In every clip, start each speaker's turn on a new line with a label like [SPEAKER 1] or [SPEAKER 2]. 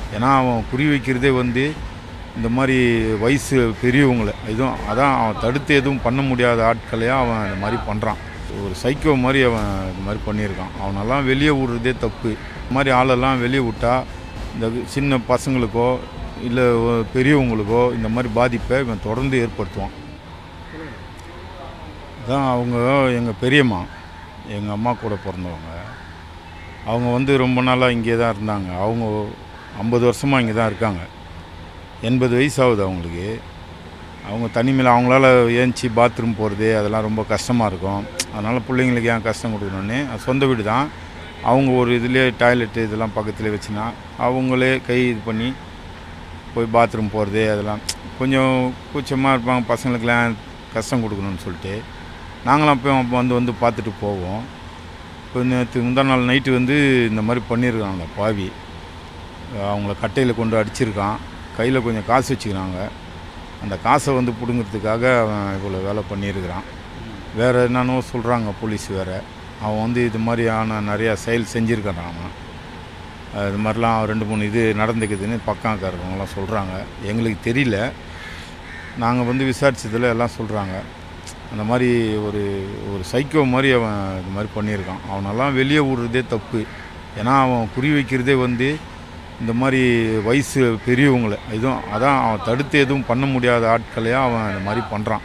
[SPEAKER 1] ஏன்னா அவன் குறி வைக்கிறதே வந்து இந்த மாதிரி வயசு பெரியவங்களை எதுவும் அதான் அவன் தடுத்து எதுவும் பண்ண முடியாத ஆட்களையா அவன் இந்த மாதிரி பண்ணுறான் ஒரு சைக்கோ மாதிரி அவன் இது மாதிரி பண்ணியிருக்கான் அவனெல்லாம் வெளியே விடுறதே தப்பு இந்த மாதிரி ஆளெல்லாம் வெளியே விட்டா இந்த சின்ன பசங்களுக்கோ இல்லை பெரியவங்களுக்கோ இந்த மாதிரி பாதிப்பை இவன் தொடர்ந்து ஏற்படுத்துவான் தான் அவங்க எங்கள் பெரியம்மா எங்கள் அம்மா கூட பிறந்தவங்க அவங்க வந்து ரொம்ப நாளாக இங்கே தான் இருந்தாங்க அவங்க ஐம்பது வருஷமாக இங்கே தான் இருக்காங்க எண்பது வயசு ஆகுது அவங்களுக்கு அவங்க தனிமையில் அவங்களால ஏஞ்சி பாத்ரூம் போகிறது அதெல்லாம் ரொம்ப கஷ்டமாக இருக்கும் அதனால் பிள்ளைங்களுக்கு ஏன் கஷ்டம் கொடுக்கணுன்னு அது சொந்த வீடு தான் அவங்க ஒரு இதுலேயே டாய்லெட்டு இதெல்லாம் பக்கத்துலேயே வச்சுனா அவங்களே கை இது பண்ணி போய் பாத்ரூம் போகிறது அதெல்லாம் கொஞ்சம் கூச்சமாக இருப்பாங்க பசங்களுக்கெல்லாம் கஷ்டம் கொடுக்கணும்னு சொல்லிட்டு நாங்களும் அப்போ வந்து வந்து பார்த்துட்டு போவோம் இப்போ நேற்று முந்தா நாள் நைட்டு வந்து இந்த மாதிரி பண்ணியிருக்காங்க அந்த பாவி அவங்கள கட்டையில் கொண்டு அடிச்சிருக்கான் கையில் கொஞ்சம் காசு வச்சுக்கிறாங்க அந்த காசை வந்து பிடுங்கிறதுக்காக அவன் இவ்வளோ வேலை பண்ணியிருக்கிறான் வேறு என்னென்னோ சொல்கிறாங்க போலீஸ் வேறு அவன் வந்து இது மாதிரியான நிறையா செயல் செஞ்சுருக்கான் அவன் அஹ் இது மாதிரிலாம் ரெண்டு மூணு இது நடந்துக்குதுன்னு பக்காக்காரவங்களாம் சொல்கிறாங்க எங்களுக்கு தெரியல நாங்கள் வந்து விசாரிச்சதில் எல்லாம் சொல்கிறாங்க அந்த மாதிரி ஒரு ஒரு சைக்கோ மாதிரி அவன் இது மாதிரி பண்ணியிருக்கான் அவனெல்லாம் வெளியே விடுறதே தப்பு ஏன்னா அவன் குறி வைக்கிறதே வந்து இந்த மாதிரி வயசு பெரியவங்களை எதுவும் அதான் அவன் தடுத்து எதுவும் பண்ண முடியாத ஆட்களையா அவன் இந்த மாதிரி பண்ணுறான்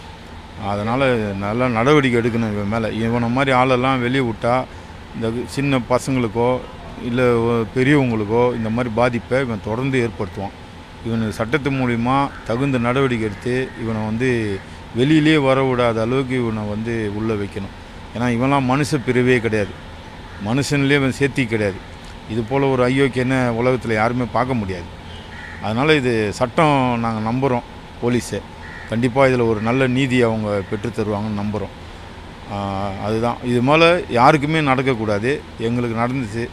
[SPEAKER 1] அதனால் நல்ல நடவடிக்கை எடுக்கணும் இவன் மேலே இவனை மாதிரி ஆளெல்லாம் வெளியே விட்டா இந்த சின்ன பசங்களுக்கோ இல்லை பெரியவங்களுக்கோ இந்த மாதிரி பாதிப்பை இவன் தொடர்ந்து ஏற்படுத்துவான் இவனு சட்டத்து மூலிமா தகுந்த நடவடிக்கை எடுத்து இவனை வந்து வெளியிலே வர விடாத அளவுக்கு இவனை வந்து உள்ளே வைக்கணும் ஏன்னா இவன்லாம் மனுஷ பிறவே கிடையாது மனுஷன்லேயே இவன் சேர்த்தி கிடையாது இது போல் ஒரு ஐயோக்கியன்னு உலகத்தில் யாருமே பார்க்க முடியாது அதனால் இது சட்டம் நாங்கள் நம்புகிறோம் போலீஸை கண்டிப்பாக இதில் ஒரு நல்ல நீதி அவங்க பெற்றுத் தருவாங்கன்னு நம்புகிறோம் ஆஹ் அதுதான் இது மேலே யாருக்குமே நடக்கக்கூடாது எங்களுக்கு நடந்துச்சு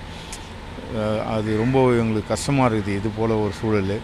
[SPEAKER 1] ஆஹ் அது ரொம்ப எங்களுக்கு கஷ்டமாக இருக்குது இது போல் ஒரு சூழல்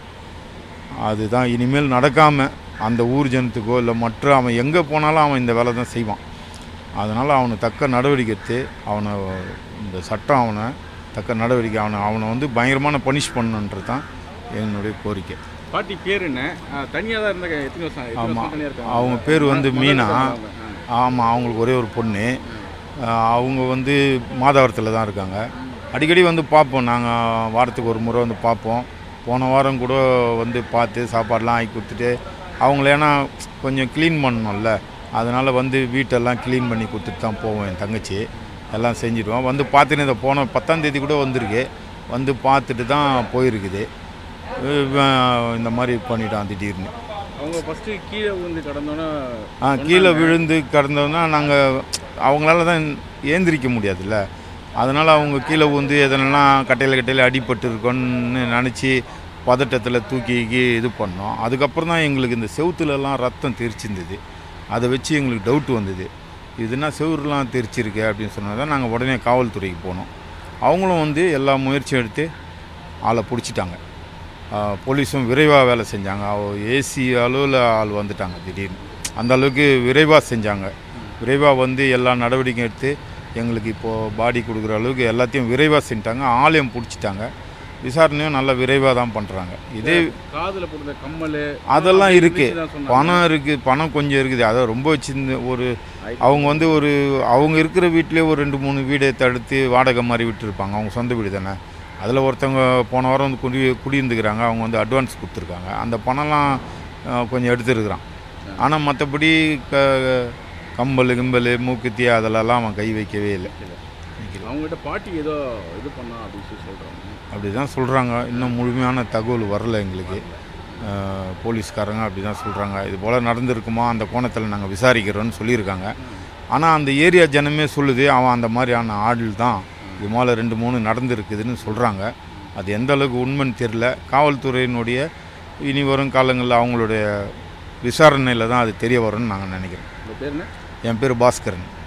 [SPEAKER 1] அதுதான் இனிமேல் நடக்காமல் அந்த ஊர் ஜனத்துக்கோ இல்லை மற்ற அவன் எங்கே போனாலும் அவன் இந்த வேலை தான் செய்வான் அதனால் அவனுக்கு தக்க நடவடிக்கை எடுத்து அவனை இந்த சட்டம் அவனை தக்க நடவடிக்கை அவனை அவனை வந்து பயங்கரமான பனிஷ் பண்ணணுன்றது தான் என்னுடைய கோரிக்கை
[SPEAKER 2] பாட்டி பேர் என்ன தனியாக தான் இருந்தாங்க எத்தனை வருஷம் எத்தனை
[SPEAKER 1] ஆமாம்
[SPEAKER 2] வருஷம் தனியாக இருக்காங்க
[SPEAKER 1] அவங்க பேர் வந்து
[SPEAKER 2] முதல்ல
[SPEAKER 1] மீனா
[SPEAKER 2] இருந்தவங்க. ஆ.
[SPEAKER 1] ஆமாம் அவங்களுக்கு ஒரே ஒரு பொண்ணு ஆஹ் அவங்க வந்து மாதாவரத்தில் தான் இருக்காங்க அடிக்கடி வந்து பார்ப்போம் நாங்கள் வாரத்துக்கு ஒரு முறை வந்து பார்ப்போம் போன வாரம் கூட வந்து பார்த்து சாப்பாடெலாம் ஆக்கி கொடுத்துட்டு அவங்கள ஏன்னா கொஞ்சம் க்ளீன் பண்ணணும்ல அதனால் வந்து வீட்டெல்லாம் க்ளீன் பண்ணி கொடுத்துட்டு தான் போவோம் என் தங்கச்சி எல்லாம் செஞ்சிடுவோம் வந்து பார்த்துன்னு இந்த போன பத்தாம் தேதி கூட வந்திருக்கு வந்து பார்த்துட்டு தான் போயிருக்குது இவன் இந்த மாதிரி பண்ணிட்டான் திடீர்னு
[SPEAKER 2] அவங்க ஃபஸ்ட்டு கீழே விழுந்து கடந்தோன்னே
[SPEAKER 1] ஆ கீழே விழுந்து கிடந்தோன்னா நாங்கள் அவங்களால தான் ஏந்திரிக்க முடியாதுல்ல அதனால் அவங்க கீழே விழுந்து எதனெல்லாம் கட்டையில் கட்டையில் அடிபட்டு இருக்கோன்னு நினச்சி பதட்டத்தில் தூக்கி கீ இது பண்ணோம் அதுக்கப்புறம் தான் எங்களுக்கு இந்த செவுத்துலலாம் ரத்தம் தெரிச்சிருந்தது அதை வச்சு எங்களுக்கு டவுட் வந்தது இதுனா செவுருலாம் தெரிச்சிருக்கு அப்படின்னு சொன்னது தான் நாங்கள் உடனே காவல்துறைக்கு போனோம் அவங்களும் வந்து எல்லா முயற்சியும் எடுத்து ஆளை பிடிச்சிட்டாங்க ஆஹ் போலீஸும் விரைவாக வேலை செஞ்சாங்க ஏசி அளவில் ஆள் வந்துட்டாங்க திடீர்னு அந்த அளவுக்கு விரைவாக செஞ்சாங்க விரைவாக வந்து எல்லா நடவடிக்கையும் எடுத்து எங்களுக்கு இப்போது பாடி கொடுக்குற அளவுக்கு எல்லாத்தையும் விரைவாக செஞ்சிட்டாங்க ஆளையும் பிடிச்சிட்டாங்க விசாரணையும் நல்லா விரைவாக தான் பண்ணுறாங்க இதே
[SPEAKER 2] காதில் போடுற கம்மல்
[SPEAKER 1] அதெல்லாம்
[SPEAKER 2] அப்படி
[SPEAKER 1] இருக்குது
[SPEAKER 2] இருந்துச்சு தான் சொன்னாங்க.
[SPEAKER 1] பணம் இருக்குது பணம் கொஞ்சம் இருக்குது அதை ரொம்ப சின்ன ஒரு அவங்க வந்து ஒரு அவங்க இருக்கிற வீட்டிலே ஒரு ரெண்டு மூணு வீடை தடுத்து வாடகை மாதிரி விட்டுருப்பாங்க அவங்க சொந்த வீடு தானே அதில் ஒருத்தவங்க போன வாரம் வந்து குடி குடியிருந்துக்கிறாங்க அவங்க வந்து அட்வான்ஸ் கொடுத்துருக்காங்க அந்த பணம்லாம் அஹ், கொஞ்சம் எடுத்துருக்குறான் ஆனால் மற்றபடி க கம்பல் கிம்பல் மூக்குத்தி அதிலெல்லாம் அவன் கை வைக்கவே இல்லை
[SPEAKER 2] அவங்ககிட்ட பாட்டி ஏதோ இது பண்ணா அப்படின்னு சொல்லி சொல்கிறாங்க
[SPEAKER 1] அப்படி தான் சொல்கிறாங்க இன்னும் முழுமையான தகவல் வரல எங்களுக்கு அஹ், போலீஸ்காரங்க அப்படி தான் சொல்கிறாங்க இது போல் நடந்திருக்குமா அந்த கோணத்தில் நாங்கள் விசாரிக்கிறோன்னு சொல்லியிருக்காங்க ஆனால் அந்த ஏரியா ஜனமே சொல்லுது அவன் அந்த மாதிரியான ஆள் தான் இது மேலே ரெண்டு மூணு நடந்திருக்குதுன்னு சொல்கிறாங்க அது எந்த அளவுக்கு உண்மைன்னு தெரில காவல்துறையினுடைய இனி வரும் காலங்களில் அவங்களுடைய விசாரணையில் தான் அது தெரிய வரும்னு நாங்கள் நினைக்கிறோம்
[SPEAKER 2] உங்கள் பேர் என்ன
[SPEAKER 1] என் பேர் பாஸ்கரன்